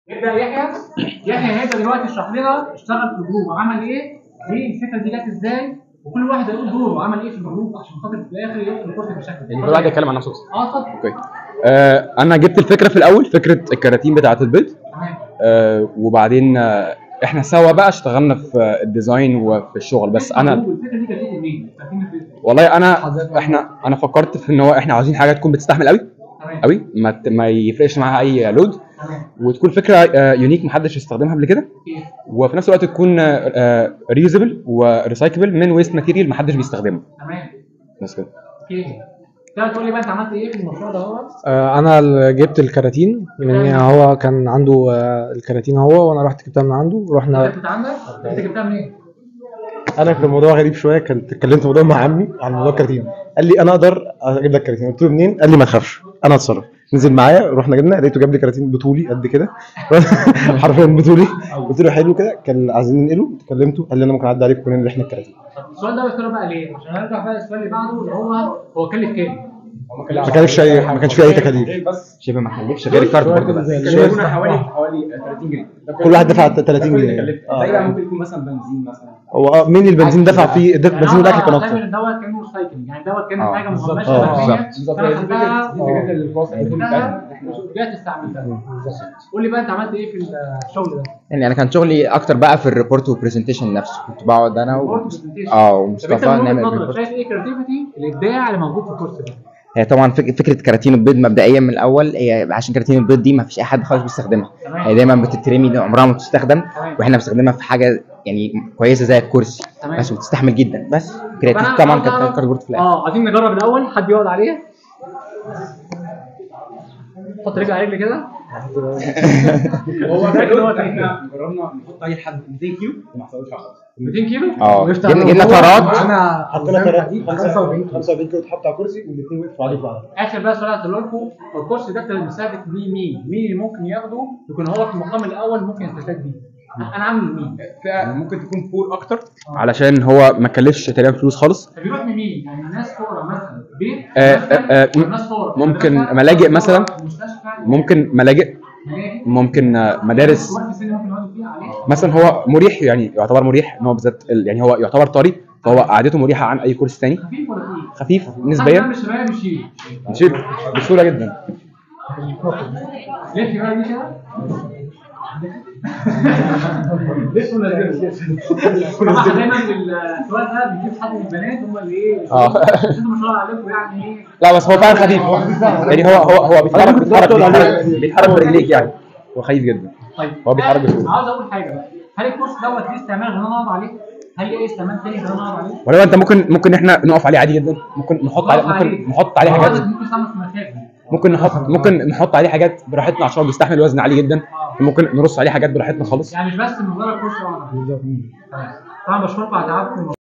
يبدا يحيى يحيى هيبدا دلوقتي يشرح لنا اشتغل في الجروب عمل ايه وايه الفكره دي جت ازاي وكل واحد هيقول دوره وعمل ايه في الجروب عشان خاطر في الاخر يدخل الكورس بالشكل ده كل واحد يتكلم عن نفسه بس. اه اتفضل اوكي آه انا جبت الفكره في الاول فكره الكراتين بتاعه البيض تمام آه وبعدين آه احنا سوا بقى اشتغلنا في الديزاين وفي الشغل بس انا الفكره دي جت منين؟ فاكرين الفكرة؟ والله انا احنا انا فكرت في ان هو احنا عاوزين حاجه تكون بتستحمل قوي تمام قوي ما ت- ما يفرقش معاها اي لود تمام وتكون فكره آه يونيك محدش استخدمها قبل كده اوكي وفي نفس الوقت تكون ريوزبل وريسايكبل من ويست ماتيريال محدش بيستخدمه تمام بس كده اوكي تقدر تقول لي بقى انت عملت ايه في المشروع ده هو؟ آه، انا اللي جبت الكراتين من هو كان عنده آه، الكراتين هو وانا رحت جبتها من عنده رحنا انت عندك انت جبتها منين؟ انا كان الموضوع غريب شويه كنت اتكلمت موضوع مع عمي عن موضوع الكراتين قال لي انا اقدر اجيب لك كراتين قلت له منين قال لي ما تخافش انا اتصرف نزل معايا رحنا جبنا لقيته جاب لي كراتين بطولي قد كده حرفيا بطولي قلت له حلو كده كان عايزين ننقله كلمته قال لي انا ممكن اعدي عليك وننقل احنا الكراتين طب السؤال ده قلت له بقى ليه؟ عشان هنرجع بقى للسؤال اللي بعده اللي هو هو كلف كام؟ ما كانش اي ما كانش فيه اي تكاليف شبه ما كلفش غير الكارد برضه بس شوية حوالي حوالي 30 جنيه كل واحد دفع 30 جنيه تقريبا آه. ممكن يكون مثلا بنزين مثلا هو آه، مين البنزين دفع فيه الد- يعني بنزين هو والاكل كان هتعمل اكتر ان دوت كانه ريسايكلينج يعني دوت كان آه، حاجه بالظبط. مهمشه آه، مرميه بالظبط. فانا خدتها دي فكره الكورس رجعت استعملتها قول لي بقى انت عملت ايه في الشغل ده؟ يعني انا كان شغلي اكتر بقى في الريبورت والبرزنتيشن نفسه كنت بقعد انا و... ريبورت presentation. اه طب انت ومصطفى من وجهه نعمل نظرك ريبورت شايف ايه كريتيفيتي الابداع اللي موجود في الكورس ده؟ هي طبعا فك... فكره كراتين البيض مبدئيا من الاول هي عشان كراتين البيض دي ما فيش اي حد خالص بيستخدمها تمام هي دايما بتترمي عمرها ما بتستخدم تمام واحنا بنستخدمها في حاجه يعني كويسه زي الكرسي تمام بس بتستحمل جدا بس كرياتيف فأنا طبعا عاوز كانت أعرف- كاردبورد في الاخر اه عايزين نجرب الاول حد يقعد عليها حط رجل على رجل كده هو فاكر دوت ايه؟ جربنا نحط اي حد 200 كيلو وما حصلوش حاجه 200 كيلو؟ اه وقفت جبنا على جبنا الجوه، طارات معانا حطينا حزام كراتين حديد 45 45 كيلو اتحط على كرسي والاثنين وقفوا عليه بعض اخر بقى سؤال هسأله لكم الكورس ده كان مستهدف بيه مين؟ مين اللي ممكن ياخده يكون هو في المقام الاول ممكن يستفاد بيه؟ انا عامل مين؟ فئه ممكن تكون فور اكتر علشان هو ما كلفش تقريبا فلوس خالص فبيروح لمين؟ يعني ناس فقراء مثلا بيت آه، مثلاً، آه، آه، ولا ناس فقراء ممكن مدرسة، ملاجئ ولا مثلاً. مستشفى ممكن ملاجئ ملاجئ ممكن آه، مدارس كبار في السن ممكن يقعدوا فيها عليه مثلا هو مريح يعني يعتبر مريح ان هو بالذات ال- يعني هو يعتبر طري فهو قعدته مريحه عن اي كورس تاني خفيف ولا تقيل؟ خفيف حد نسبيا يعمل شباب يشيل نشيل بسهوله جدا لف بقى دي كده لف ولا لف؟ طبعا دايما السؤال ده بيجيب حد من البنات هم اللي ايه اه. بس انتوا ما شاء الله عليكم يعني ايه لا بس هو فعلا خفيف يعني هو هو هو بيتحرك بيتحرك بيتحرك, بيتحرك برجليك يعني هو خفيف جدا طيب هو بيتحرك بسهولة. عاوز اقول حاجه بقى هل الكورس دوت ليه استعمال غير ان انا اقعد عليه؟ هل ليه استعمال تاني غير ان انا اقعد عليه؟ ولو انت ممكن ممكن احنا نقف عليه عادي جدا ممكن نحط عليه ممكن نحط عليه حاجات ممكن استعمل في مشاكل ممكن نحط ممكن نحط عليه حاجات براحتنا عشان هو بيستحمل وزن عالي جدا ممكن نرص عليه حاجات براحتنا خالص يعني مش بس مجرد كورس اقعد عليه طبعا بشكركم على تعبكم